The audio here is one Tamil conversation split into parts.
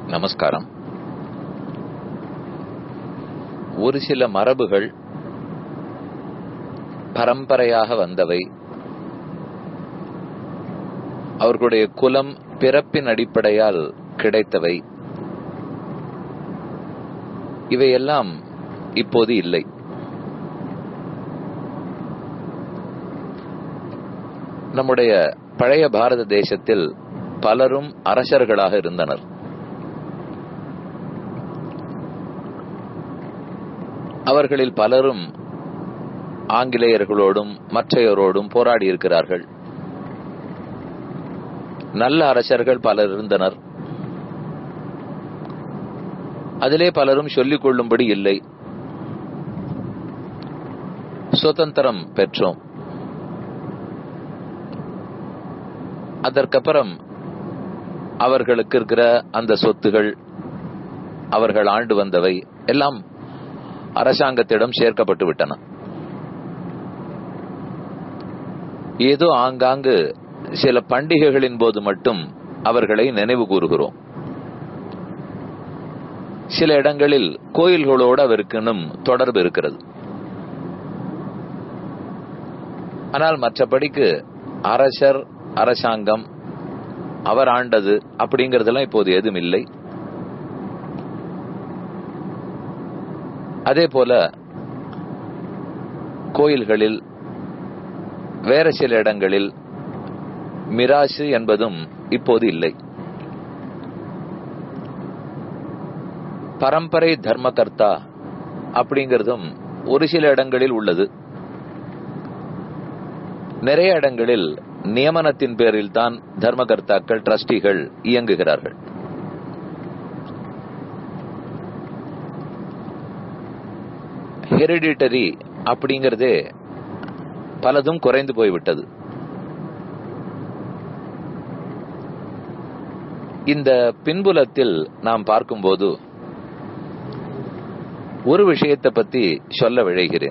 நமஸ்காரம் ஒரு சில மரபுகள் பரம்பரையாக வந்தவை அவர்களுடைய குலம் பிறப்பின் அடிப்படையால் கிடைத்தவை இவையெல்லாம் இப்போது இல்லை நம்முடைய பழைய பாரத தேசத்தில் பலரும் அரசர்களாக இருந்தனர் அவர்களில் பலரும் ஆங்கிலேயர்களோடும் மற்றையோரோடும் போராடி இருக்கிறார்கள் நல்ல அரசர்கள் பலர் இருந்தனர் அதிலே பலரும் சொல்லிக் கொள்ளும்படி இல்லை சுதந்திரம் பெற்றோம் அதற்கப்புறம் அவர்களுக்கு இருக்கிற அந்த சொத்துகள் அவர்கள் ஆண்டு வந்தவை எல்லாம் அரசாங்கத்திடம் சேர்க்கப்பட்டு விட்டன ஏதோ ஆங்காங்கு சில பண்டிகைகளின் போது மட்டும் அவர்களை நினைவு கூறுகிறோம் சில இடங்களில் கோயில்களோடு அவருக்கு இன்னும் தொடர்பு இருக்கிறது ஆனால் மற்றபடிக்கு அரசர் அரசாங்கம் அவர் ஆண்டது அப்படிங்கறதெல்லாம் இப்போது எதுவும் இல்லை அதே போல கோயில்களில் வேற சில இடங்களில் மிராசு என்பதும் இப்போது இல்லை பரம்பரை தர்மகர்த்தா அப்படிங்கிறதும் ஒரு சில இடங்களில் உள்ளது நிறைய இடங்களில் நியமனத்தின் பேரில் தான் தர்மகர்த்தாக்கள் டிரஸ்டிகள் இயங்குகிறார்கள் ஹெரிடிட்டரி அப்படிங்கிறதே பலதும் குறைந்து போய்விட்டது இந்த பின்புலத்தில் நாம் பார்க்கும்போது ஒரு விஷயத்தை பத்தி சொல்ல விழைகிறேன்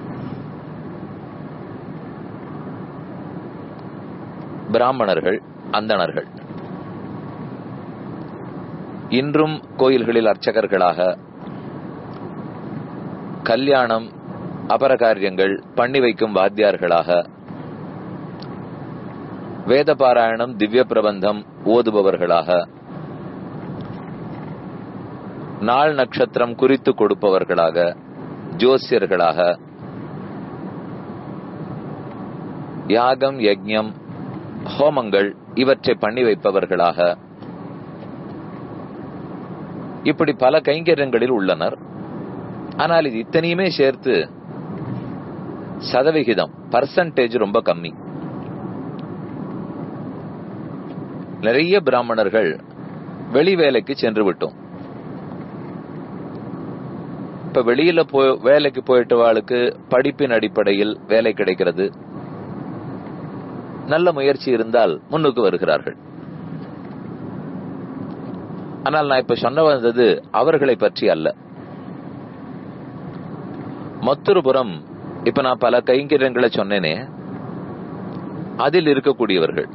பிராமணர்கள் அந்தணர்கள் இன்றும் கோயில்களில் அர்ச்சகர்களாக கல்யாணம் அபரகாரியங்கள் பண்ணி வைக்கும் வாத்தியார்களாக வேத பாராயணம் திவ்ய பிரபந்தம் ஓதுபவர்களாக நாள் நட்சத்திரம் குறித்து கொடுப்பவர்களாக ஜோசியர்களாக யாகம் யஜ்யம் ஹோமங்கள் இவற்றை பண்ணி வைப்பவர்களாக இப்படி பல கைங்கரியங்களில் உள்ளனர் ஆனால் இது இத்தனையுமே சேர்த்து சதவிகிதம் பர்சன்டேஜ் ரொம்ப கம்மி நிறைய பிராமணர்கள் வெளி வேலைக்கு சென்று விட்டோம் இப்ப வெளியில போ வேலைக்கு போயிட்டவாளுக்கு படிப்பின் அடிப்படையில் வேலை கிடைக்கிறது நல்ல முயற்சி இருந்தால் முன்னுக்கு வருகிறார்கள் ஆனால் நான் இப்ப சொன்ன வந்தது அவர்களை பற்றி அல்ல மற்றொரு புறம் இப்ப நான் பல கைங்கரியங்களை சொன்னேனே அதில் இருக்கக்கூடியவர்கள்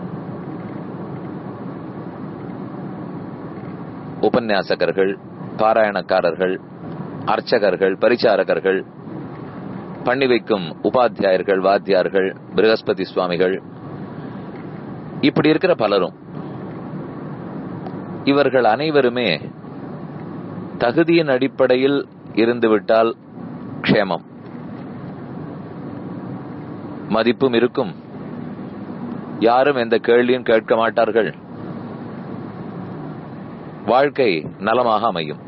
உபன்யாசகர்கள் பாராயணக்காரர்கள் அர்ச்சகர்கள் பரிச்சாரகர்கள் பண்ணி வைக்கும் உபாத்தியாயர்கள் வாத்தியார்கள் பிரகஸ்பதி சுவாமிகள் இப்படி இருக்கிற பலரும் இவர்கள் அனைவருமே தகுதியின் அடிப்படையில் இருந்துவிட்டால் க்ஷேமம் மதிப்பும் இருக்கும் யாரும் எந்த கேள்வியும் கேட்க மாட்டார்கள் வாழ்க்கை நலமாக அமையும்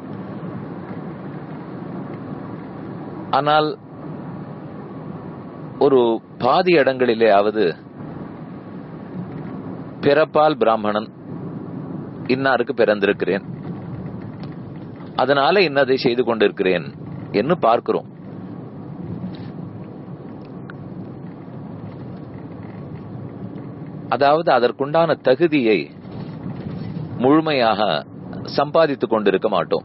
ஆனால் ஒரு பாதி இடங்களிலேயாவது பிறப்பால் பிராமணன் இன்னாருக்கு பிறந்திருக்கிறேன் அதனால இன்னதை செய்து கொண்டிருக்கிறேன் என்று பார்க்கிறோம் அதாவது அதற்குண்டான தகுதியை முழுமையாக சம்பாதித்துக் கொண்டிருக்க மாட்டோம்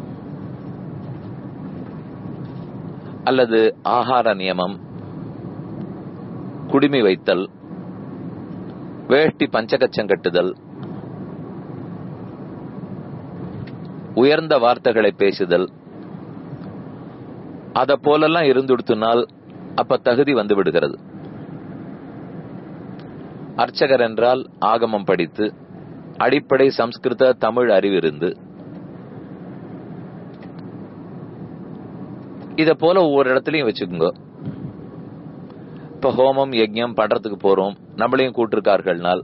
அல்லது ஆகார நியமம் குடிமி வைத்தல் வேஷ்டி பஞ்சகச்சம் கட்டுதல் உயர்ந்த வார்த்தைகளை பேசுதல் அத போலெல்லாம் இருந்துடுத்துனால் அப்ப தகுதி வந்து விடுகிறது அர்ச்சகர் என்றால் ஆகமம் படித்து அடிப்படை சம்ஸ்கிருத தமிழ் அறிவிருந்து இத போல ஒவ்வொரு இடத்துலயும் வச்சுக்கோங்க இப்ப ஹோமம் யஜ்யம் பண்றதுக்கு போறோம் நம்மளையும் கூட்டிருக்கார்கள்னால்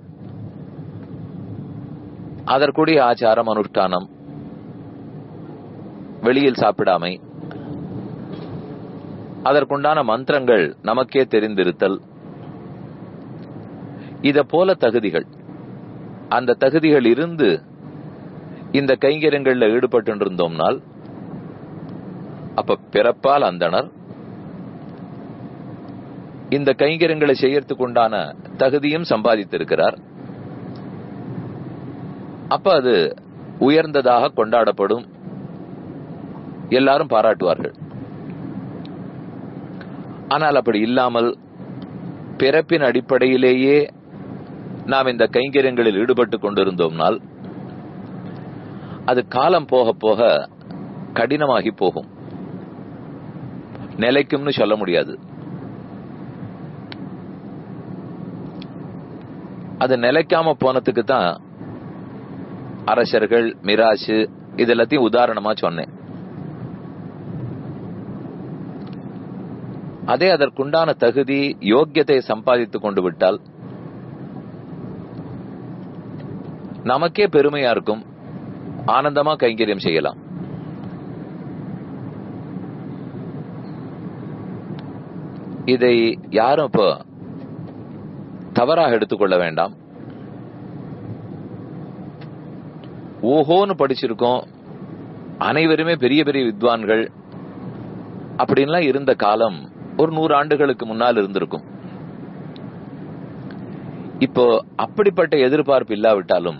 அதற்குரிய ஆச்சாரம் அனுஷ்டானம் வெளியில் சாப்பிடாமை அதற்குண்டான மந்திரங்கள் நமக்கே தெரிந்திருத்தல் இத போல தகுதிகள் அந்த தகுதிகள் இருந்து இந்த கைங்கரியங்கள்ல ஈடுபட்டு இருந்தோம்னால் அப்ப பிறப்பால் அந்தனர் இந்த கைங்கரியங்களை செய்யறதுக்கு உண்டான தகுதியும் சம்பாதித்திருக்கிறார் அப்ப அது உயர்ந்ததாக கொண்டாடப்படும் எல்லாரும் பாராட்டுவார்கள் ஆனால் அப்படி இல்லாமல் பிறப்பின் அடிப்படையிலேயே நாம் இந்த கைங்கரியங்களில் ஈடுபட்டு கொண்டிருந்தோம்னால் அது காலம் போக போக கடினமாகி போகும் நிலைக்கும்னு சொல்ல முடியாது அது நிலைக்காம போனதுக்கு தான் அரசர்கள் மிராசு இது எல்லாத்தையும் உதாரணமா சொன்னேன் அதே அதற்குண்டான தகுதி யோக்கியத்தை சம்பாதித்துக் கொண்டு விட்டால் நமக்கே பெருமையா இருக்கும் ஆனந்தமா கைங்கரியம் செய்யலாம் இதை யாரும் இப்போ தவறாக எடுத்துக்கொள்ள வேண்டாம் ஓஹோன்னு படிச்சிருக்கோம் அனைவருமே பெரிய பெரிய வித்வான்கள் அப்படின்லாம் இருந்த காலம் ஒரு நூறு ஆண்டுகளுக்கு முன்னால் இருந்திருக்கும் இப்போ அப்படிப்பட்ட எதிர்பார்ப்பு இல்லாவிட்டாலும்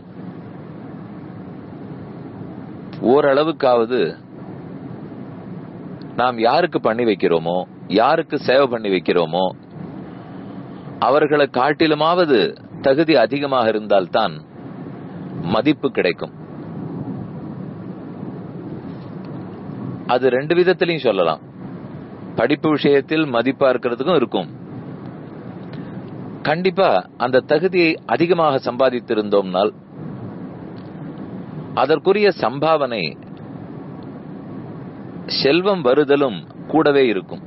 ஓரளவுக்காவது நாம் யாருக்கு பண்ணி வைக்கிறோமோ யாருக்கு சேவை பண்ணி வைக்கிறோமோ அவர்களை காட்டிலுமாவது தகுதி அதிகமாக இருந்தால்தான் மதிப்பு கிடைக்கும் அது ரெண்டு விதத்திலையும் சொல்லலாம் படிப்பு விஷயத்தில் மதிப்பா இருக்கிறதுக்கும் இருக்கும் கண்டிப்பா அந்த தகுதியை அதிகமாக சம்பாதித்திருந்தோம்னால் அதற்குரிய சம்பாவனை செல்வம் வருதலும் கூடவே இருக்கும்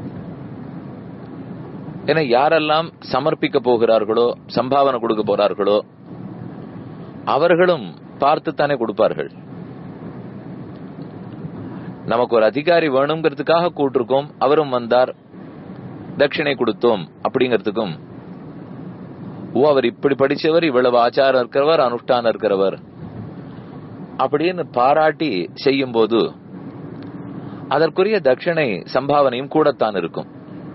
என யாரெல்லாம் சமர்ப்பிக்க போகிறார்களோ சம்பாவனை கொடுக்க போறார்களோ அவர்களும் பார்த்துத்தானே கொடுப்பார்கள் நமக்கு ஒரு அதிகாரி வேணுங்கிறதுக்காக கூட்டிருக்கோம் அவரும் வந்தார் தட்சிணை கொடுத்தோம் அப்படிங்கிறதுக்கும் ஓ அவர் இப்படி படிச்சவர் இவ்வளவு ஆச்சாரம் இருக்கிறவர் அனுஷ்டானம் இருக்கிறவர் அப்படின்னு பாராட்டி செய்யும் போது அதற்குரிய தட்சிணை சம்பாவனையும் கூடத்தான் இருக்கும்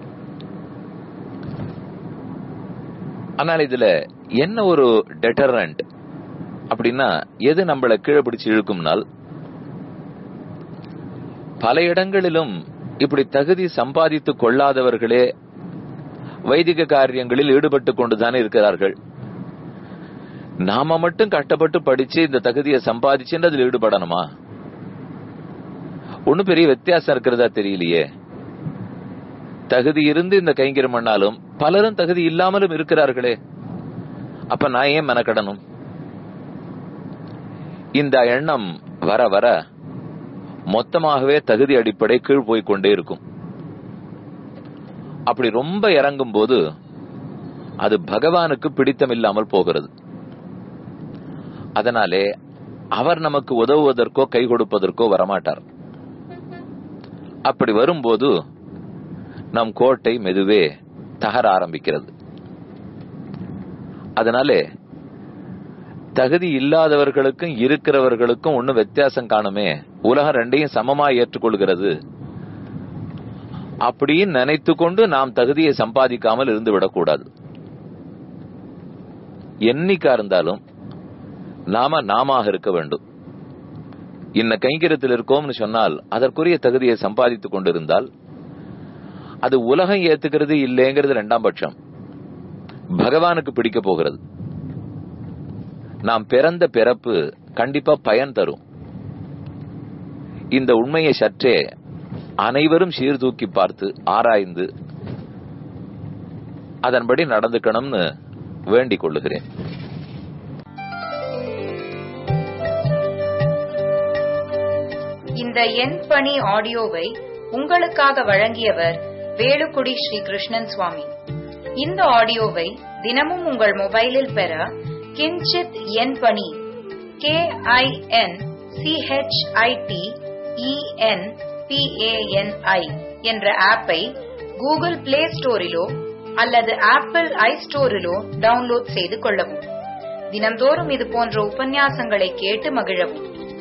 ஆனால் இதுல என்ன ஒரு டெட்டரண்ட் அப்படின்னா எது நம்மள கீழே பிடிச்சு இழுக்கும்னால் பல இடங்களிலும் இப்படி தகுதி சம்பாதித்துக் கொள்ளாதவர்களே வைதிக காரியங்களில் ஈடுபட்டு கொண்டுதானே இருக்கிறார்கள் நாம மட்டும் கஷ்டப்பட்டு படிச்சு இந்த தகுதியை சம்பாதிச்சு அதில் ஈடுபடணுமா ஒண்ணு பெரிய வித்தியாசம் இருக்கிறதா தெரியலையே தகுதி இருந்து இந்த கைங்கரம் பண்ணாலும் பலரும் தகுதி இல்லாமலும் இருக்கிறார்களே அப்ப நான் ஏன் மெனக்கடணும் இந்த எண்ணம் வர வர மொத்தமாகவே தகுதி அடிப்படை கீழ் போய் கொண்டே இருக்கும் அப்படி ரொம்ப இறங்கும் போது அது பகவானுக்கு பிடித்தம் இல்லாமல் போகிறது அதனாலே அவர் நமக்கு உதவுவதற்கோ கை கொடுப்பதற்கோ வரமாட்டார் அப்படி வரும்போது நம் கோட்டை மெதுவே தகர ஆரம்பிக்கிறது அதனாலே தகுதி இல்லாதவர்களுக்கும் இருக்கிறவர்களுக்கும் ஒன்னும் வித்தியாசம் காணுமே உலகம் ரெண்டையும் சமமா ஏற்றுக்கொள்கிறது அப்படின்னு நினைத்து கொண்டு நாம் தகுதியை சம்பாதிக்காமல் இருந்து விடக்கூடாது என்னைக்கா இருந்தாலும் நாம நாம இருக்க வேண்டும் இன்ன கைங்கரியத்தில் இருக்கோம்னு சொன்னால் அதற்குரிய தகுதியை சம்பாதித்துக் கொண்டிருந்தால் அது உலகம் ஏத்துக்கிறது இல்லைங்கிறது ரெண்டாம் பட்சம் பகவானுக்கு பிடிக்க போகிறது நாம் பிறந்த பிறப்பு கண்டிப்பா பயன் தரும் இந்த உண்மையை சற்றே அனைவரும் சீர்தூக்கி பார்த்து ஆராய்ந்து அதன்படி நடந்துக்கணும்னு வேண்டிக் கொள்ளுகிறேன் இந்த எண் பணி ஆடியோவை உங்களுக்காக வழங்கியவர் வேலுக்குடி ஸ்ரீ கிருஷ்ணன் சுவாமி இந்த ஆடியோவை தினமும் உங்கள் மொபைலில் பெற கிஞ்சித் எண் பணி கே ஐ என் சிஹெச்ஐடி இஎன் பிஏஎன்ஐ என்ற ஆப்பை கூகுள் பிளே ஸ்டோரிலோ அல்லது ஆப்பிள் ஐ ஸ்டோரிலோ டவுன்லோட் செய்து கொள்ளவும் தினந்தோறும் இது போன்ற உபன்யாசங்களை கேட்டு மகிழவும்